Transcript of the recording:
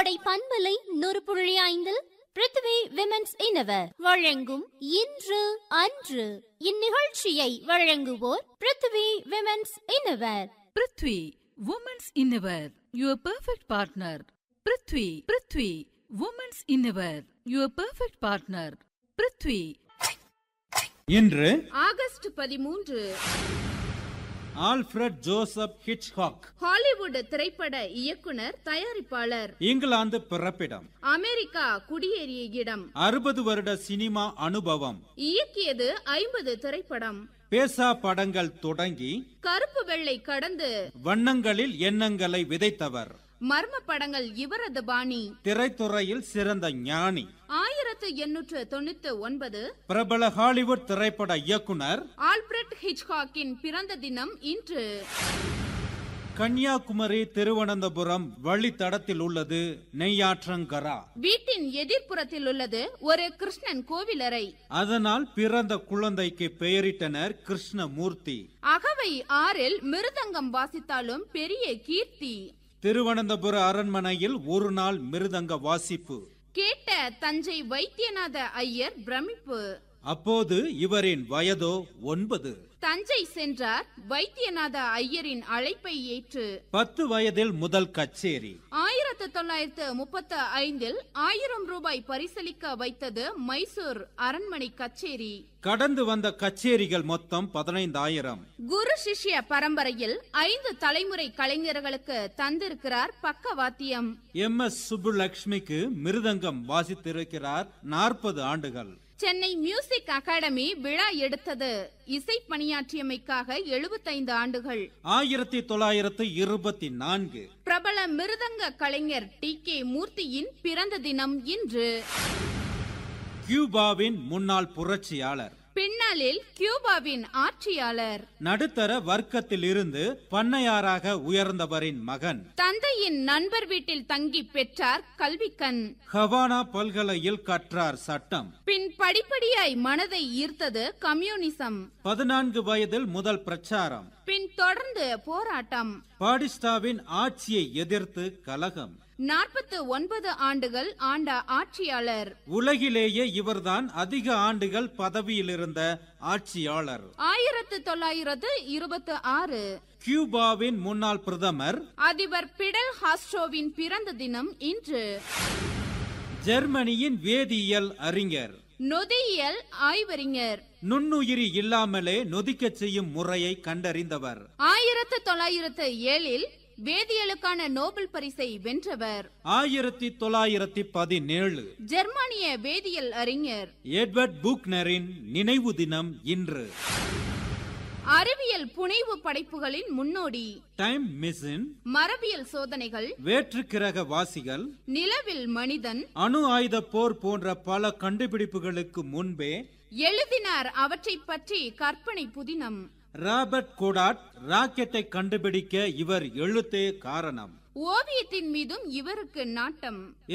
கோடை பண்பலை நூறு புள்ளி ஐந்தில் பிருத்வி விமென்ஸ் இனவர் வழங்கும் இன்று அன்று இந்நிகழ்ச்சியை வழங்குவோர் Prithvi women's innerwear Prithvi women's innerwear your perfect partner Prithvi Prithvi women's innerwear your perfect partner Prithvi இன்று ஆகஸ்ட் பதிமூன்று ஆல்ஃபிரட் ஜோசப் ஹிட்ச்காக் ஹாலிவுட் திரைப்பட இயக்குனர் தயாரிப்பாளர் இங்கிலாந்து பிறப்பிடம் அமெரிக்கா குடியேறிய இடம் அறுபது வருட சினிமா அனுபவம் இயக்கியது ஐம்பது திரைப்படம் பேசா படங்கள் தொடங்கி கருப்பு வெள்ளை கடந்து வண்ணங்களில் எண்ணங்களை விதைத்தவர் மர்ம படங்கள் இவரது பாணி திரைத்துறையில் சிறந்த ஞானி ஆயிரத்து எண்ணூற்று தொண்ணூத்து ஒன்பது பிரபல ஹாலிவுட் திரைப்பட இயக்குனர் ஆல்பிரட் ஹிச்காக்கின் பிறந்த தினம் இன்று கன்னியாகுமரி திருவனந்தபுரம் வழித்தடத்தில் உள்ளது நெய்யாற்றங்கரா வீட்டின் எதிர்ப்புறத்தில் உள்ளது ஒரு கிருஷ்ணன் கோவிலறை அதனால் பிறந்த குழந்தைக்கு பெயரிட்டனர் கிருஷ்ணமூர்த்தி அகவை ஆறில் மிருதங்கம் வாசித்தாலும் பெரிய கீர்த்தி திருவனந்தபுர அரண்மனையில் ஒரு நாள் மிருதங்க வாசிப்பு கேட்ட தஞ்சை வைத்தியநாத ஐயர் பிரமிப்பு அப்போது இவரின் வயதோ ஒன்பது தஞ்சை சென்றார் வைத்தியநாத ஐயரின் அழைப்பை ஏற்று பத்து வயதில் முதல் கச்சேரி ஆயிரத்து தொள்ளாயிரத்து முப்பத்து ஐந்தில் ஆயிரம் ரூபாய் பரிசளிக்க வைத்தது மைசூர் அரண்மனை கச்சேரி கடந்து வந்த கச்சேரிகள் மொத்தம் பதினைந்தாயிரம் குரு சிஷ்ய பரம்பரையில் ஐந்து தலைமுறை கலைஞர்களுக்கு தந்திருக்கிறார் பக்கவாத்தியம் எம் எஸ் சுப்புலட்சுமிக்கு மிருதங்கம் வாசித்திருக்கிறார் நாற்பது ஆண்டுகள் சென்னை மியூசிக் அகாடமி விழா எடுத்தது இசை பணியாற்றியமைக்காக எழுபத்தைந்து ஆண்டுகள் ஆயிரத்தி தொள்ளாயிரத்து இருபத்தி நான்கு பிரபல மிருதங்க கலைஞர் டி கே மூர்த்தியின் பிறந்த தினம் இன்று கியூபாவின் முன்னாள் புரட்சியாளர் பின்னாளில் கியூபாவின் ஆட்சியாளர் நடுத்தர வர்க்கத்தில் இருந்து பண்ணையாராக உயர்ந்தவரின் மகன் தந்தையின் நண்பர் வீட்டில் தங்கி பெற்றார் கல்விக்கண் ஹவானா பல்கலையில் கற்றார் சட்டம் பின் படிப்படியாய் மனதை ஈர்த்தது கம்யூனிசம் பதினான்கு வயதில் முதல் பிரச்சாரம் பின் தொடர்ந்து போராட்டம் பாடிஸ்டாவின் ஆட்சியை எதிர்த்து கலகம் நாற்பத்து ஒன்பது ஆண்டுகள் ஆண்ட ஆட்சியாளர் உலகிலேயே இவர்தான் அதிக ஆண்டுகள் பதவியில் இருந்த ஆட்சியாளர் ஆயிரத்து தொள்ளாயிரத்து இருபத்து ஆறு கியூபாவின் முன்னாள் பிரதமர் அதிபர் பிடல் ஹாஸ்ட்ரோவின் பிறந்த தினம் இன்று ஜெர்மனியின் வேதியியல் அறிஞர் நொதியியல் ஆய்வறிஞர் நுண்ணுயிரி இல்லாமலே நொதிக்கச் செய்யும் முறையை கண்டறிந்தவர் ஆயிரத்து தொள்ளாயிரத்து ஏழில் வேதியியலுக்கான நோபல் பரிசை வென்றவர் ஆயிரத்தி தொள்ளாயிரத்தி பதினேழு ஜெர்மானிய வேதியியல் அறிஞர் எட்வர்ட் புக்னரின் நினைவு தினம் இன்று அறிவியல் புனைவு படைப்புகளின் முன்னோடி டைம் மிஷின் மரபியல் சோதனைகள் வேற்று கிரக வாசிகள் நிலவில் மனிதன் அணு ஆயுத போர் போன்ற பல கண்டுபிடிப்புகளுக்கு முன்பே எழுதினார் அவற்றை பற்றி கற்பனை புதினம் ராபர்ட் கோடாட் ராக்கெட்டை கண்டுபிடிக்க இவர் எழுத்தே காரணம் ஓவியத்தின் மீதும் இவருக்கு நாட்டம்